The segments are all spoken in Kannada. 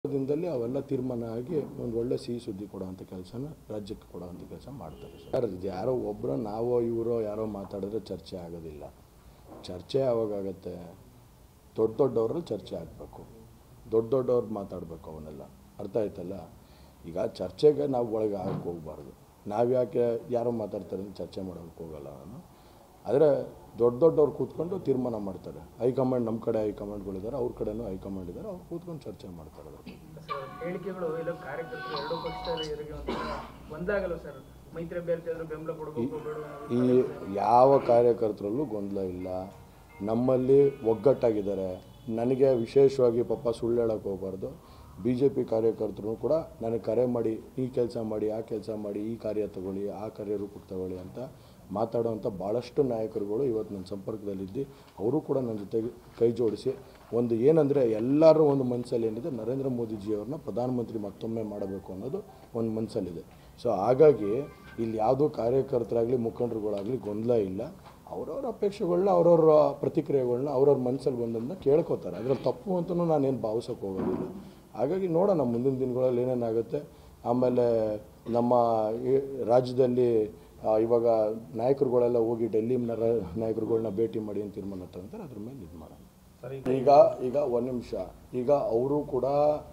ದಿನದಲ್ಲಿ ಅವೆಲ್ಲ ತೀರ್ಮಾನ ಆಗಿ ಒಂದು ಒಳ್ಳೆ ಸಿಹಿ ಸುದ್ದಿ ಕೊಡೋವಂಥ ಕೆಲಸನ ರಾಜ್ಯಕ್ಕೆ ಕೊಡೋವಂಥ ಕೆಲಸ ಮಾಡ್ತಾರೆ ಸರ್ ಇದು ಯಾರೋ ಒಬ್ಬರು ನಾವೋ ಇವರೋ ಯಾರೋ ಮಾತಾಡಿದ್ರೆ ಚರ್ಚೆ ಆಗೋದಿಲ್ಲ ಚರ್ಚೆ ಯಾವಾಗ ಆಗುತ್ತೆ ದೊಡ್ಡ ದೊಡ್ಡವ್ರಲ್ಲಿ ಚರ್ಚೆ ಆಗಬೇಕು ದೊಡ್ಡ ದೊಡ್ಡವ್ರು ಮಾತಾಡಬೇಕು ಅವನ್ನೆಲ್ಲ ಅರ್ಥ ಆಯ್ತಲ್ಲ ಈಗ ಚರ್ಚೆಗೆ ನಾವು ಒಳಗೆ ಆಗಕ್ಕೆ ಹೋಗ್ಬಾರ್ದು ನಾವು ಯಾಕೆ ಯಾರೋ ಮಾತಾಡ್ತಾರೆ ಅಂತ ಚರ್ಚೆ ಮಾಡೋಕ್ಕೆ ಹೋಗಲ್ಲ ನಾನು ಆದರೆ ದೊಡ್ಡ ದೊಡ್ಡವ್ರು ಕೂತ್ಕೊಂಡು ತೀರ್ಮಾನ ಮಾಡ್ತಾರೆ ಹೈಕಮಾಂಡ್ ನಮ್ಮ ಕಡೆ ಹೈಕಮಾಂಡ್ಗಳಿದ್ದಾರೆ ಅವ್ರ ಕಡೆನೂ ಹೈಕಮಾಂಡ್ ಇದ್ದಾರೆ ಅವ್ರು ಕೂತ್ಕೊಂಡು ಚರ್ಚೆ ಮಾಡ್ತಾರೆ ಅದ್ರ ಬಗ್ಗೆ. ಸರ್ ಹೇಳಿಕೆಗಳು ಇಲ್ಲ ಕಾರ್ಯಕರ್ತರು ಎರಡು ಪಕ್ಷದವರಿಗೆ ಒಂಥರ ಒಂದಾಗಲ್ಲ ಸರ್ ಮೈತ್ರಿ ಅಭ್ಯರ್ಥಿ ಆದ್ರೂ ಬೆಂಬಲ ಕೊಡಬೇಕು ಬೇಡ ಈ ಯಾವ ಕಾರ್ಯಕರ್ತರಲ್ಲೂ ಗೊಂದಲ ಇಲ್ಲ ನಮ್ಮಲ್ಲಿ ಒಗ್ಗಟ್ಟಾಗಿದ್ದಾರೆ ನನಗೆ ವಿಶೇಷವಾಗಿ ಪಾಪ ಸುಳ್ಳು ಹೇಳಕ್ಕೆ ಹೋಗ್ಬಾರ್ದು ಬಿ ಜೆ ಪಿ ಕಾರ್ಯಕರ್ತರು ಕೂಡ ನನಗೆ ಕರೆ ಮಾಡಿ ಈ ಕೆಲಸ ಮಾಡಿ ಆ ಕೆಲಸ ಮಾಡಿ ಈ ಕಾರ್ಯ ತಗೊಳ್ಳಿ ಆ ಕಾರ್ಯ ರೂಪಕ್ಕೆ ತಗೊಳ್ಳಿ ಅಂತ ಮಾತಾಡೋವಂಥ ಭಾಳಷ್ಟು ನಾಯಕರುಗಳು ಇವತ್ತು ನನ್ನ ಸಂಪರ್ಕದಲ್ಲಿದ್ದು ಅವರು ಕೂಡ ನನ್ನ ಜೊತೆಗೆ ಕೈ ಜೋಡಿಸಿ ಒಂದು ಏನಂದರೆ ಎಲ್ಲರೂ ಒಂದು ಮನಸ್ಸಲ್ಲಿ ಏನಿದೆ ನರೇಂದ್ರ ಮೋದಿಜಿಯವ್ರನ್ನ ಪ್ರಧಾನಮಂತ್ರಿ ಮತ್ತೊಮ್ಮೆ ಮಾಡಬೇಕು ಅನ್ನೋದು ಒಂದು ಮನಸ್ಸಲ್ಲಿದೆ ಸೊ ಹಾಗಾಗಿ ಇಲ್ಲಿ ಯಾವುದೋ ಕಾರ್ಯಕರ್ತರಾಗಲಿ ಮುಖಂಡರುಗಳಾಗಲಿ ಗೊಂದಲ ಇಲ್ಲ ಅವ್ರವ್ರ ಅಪೇಕ್ಷೆಗಳನ್ನ ಅವ್ರವ್ರ ಪ್ರತಿಕ್ರಿಯೆಗಳನ್ನ ಅವ್ರವ್ರ ಮನಸ್ಸಲ್ಲಿ ಬಂದದನ್ನ ಕೇಳ್ಕೊತಾರೆ ಅದ್ರಲ್ಲಿ ತಪ್ಪು ಅಂತಲೂ ನಾನೇನು ಭಾವಿಸೋಕೆ ಹೋಗೋದಿಲ್ಲ ಹಾಗಾಗಿ ನೋಡೋಣ ಮುಂದಿನ ದಿನಗಳಲ್ಲಿ ಏನೇನಾಗುತ್ತೆ ಆಮೇಲೆ ನಮ್ಮ ಈ ರಾಜ್ಯದಲ್ಲಿ ಆ, ಇವಾಗ ನಾಯಕರುಗಳೆಲ್ಲ ಹೋಗಿ ಡೆಲ್ಲಿ ನ- ನಾಯಕರುಗಳನ್ನ ಭೇಟಿ ಮಾಡಿ ಅಂತ ತೀರ್ಮಾನ ತಗೊಂತಾರೆ ಅದ್ರ ಮೇಲೆ ಇದು ಮಾಡೋಣ ಈಗ ಈಗ ಒಂದು ನಿಮಿಷ ಈಗ ಅವರು ಕೂಡ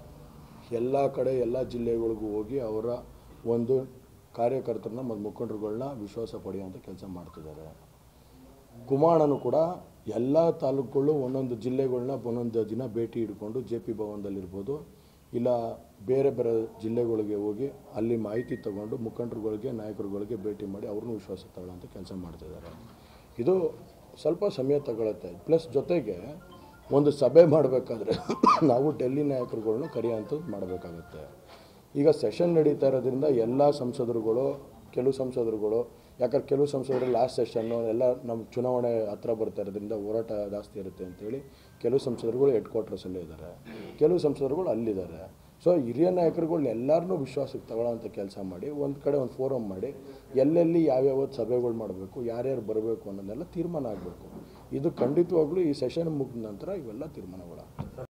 ಎಲ್ಲ ಕಡೆ ಎಲ್ಲ ಜಿಲ್ಲೆಗಳಿಗೂ ಹೋಗಿ ಅವರ ಒಂದು ಕಾರ್ಯಕರ್ತರನ್ನ ಮತ್ತು ಮುಖಂಡರುಗಳನ್ನ ವಿಶ್ವಾಸ ಪಡೆಯುವಂಥ ಕೆಲಸ ಮಾಡ್ತಿದ್ದಾರೆ ಕುಮಾರನು ಕೂಡ ಎಲ್ಲ ತಾಲೂಕುಗಳು ಒಂದೊಂದು ಜಿಲ್ಲೆಗಳನ್ನ ಒಂದೊಂದು ದಿನ ಭೇಟಿ ಹಿಡ್ಕೊಂಡು ಜೆ ಪಿ ಭವನದಲ್ಲಿರ್ಬೋದು ಇಲ್ಲ ಬೇರೆ ಬೇರೆ ಜಿಲ್ಲೆಗಳಿಗೆ ಹೋಗಿ ಅಲ್ಲಿ ಮಾಹಿತಿ ತಗೊಂಡು ಮುಖಂಡರುಗಳಿಗೆ ನಾಯಕರುಗಳಿಗೆ ಭೇಟಿ ಮಾಡಿ ಅವ್ರನ್ನೂ ವಿಶ್ವಾಸ ತಗೊಳ್ಳೋಂಥ ಕೆಲಸ ಮಾಡ್ತಿದ್ದಾರೆ ಇದು ಸ್ವಲ್ಪ ಸಮಯ ತಗೊಳುತ್ತೆ ಪ್ಲಸ್ ಜೊತೆಗೆ ಒಂದು ಸಭೆ ಮಾಡಬೇಕಾದ್ರೆ ನಾವು ಡೆಲ್ಲಿ ನಾಯಕರುಗಳ್ನ ಕರೆಯೋಂಥದ್ದು ಮಾಡಬೇಕಾಗುತ್ತೆ ಈಗ ಸೆಷನ್ ನಡೀತಾ ಇರೋದ್ರಿಂದ ಎಲ್ಲ ಸಂಸದರುಗಳು ಕೆಲವು ಸಂಸದರುಗಳು ಯಾಕಂದ್ರೆ ಕೆಲವು ಸಂಸದರು ಲಾಸ್ಟ್ ಸೆಷನ್ನು ಎಲ್ಲ ನಮ್ಮ ಚುನಾವಣೆ ಹತ್ರ ಬರ್ತಾ ಇರೋದ್ರಿಂದ ಹೋರಾಟ ಜಾಸ್ತಿ ಇರುತ್ತೆ ಅಂತೇಳಿ ಕೆಲವು ಸಂಸದರುಗಳು ಹೆಡ್ ಕ್ವಾರ್ಟರ್ಸಲ್ಲೇ ಇದ್ದಾರೆ ಕೆಲವು ಸಂಸದರುಗಳು ಅಲ್ಲಿದ್ದಾರೆ ಸೊ ಹಿರಿಯ ನಾಯಕರುಗಳನ್ನ ಎಲ್ಲರನ್ನೂ ವಿಶ್ವಾಸಕ್ಕೆ ತಗೊಳ್ಳೋಂಥ ಕೆಲಸ ಮಾಡಿ ಒಂದು ಕಡೆ ಒಂದು ಫೋರಮ್ ಮಾಡಿ ಎಲ್ಲೆಲ್ಲಿ ಯಾವ್ಯಾವ ಸಭೆಗಳು ಮಾಡಬೇಕು ಯಾರ್ಯಾರು ಬರಬೇಕು ಅನ್ನೋದೆಲ್ಲ ತೀರ್ಮಾನ ಆಗಬೇಕು ಇದು ಖಂಡಿತವಾಗ್ಲೂ ಈ ಸೆಷನ್ ಮುಗಿದ ನಂತರ ಇವೆಲ್ಲ ತೀರ್ಮಾನಗಳಾಗ್ತವೆ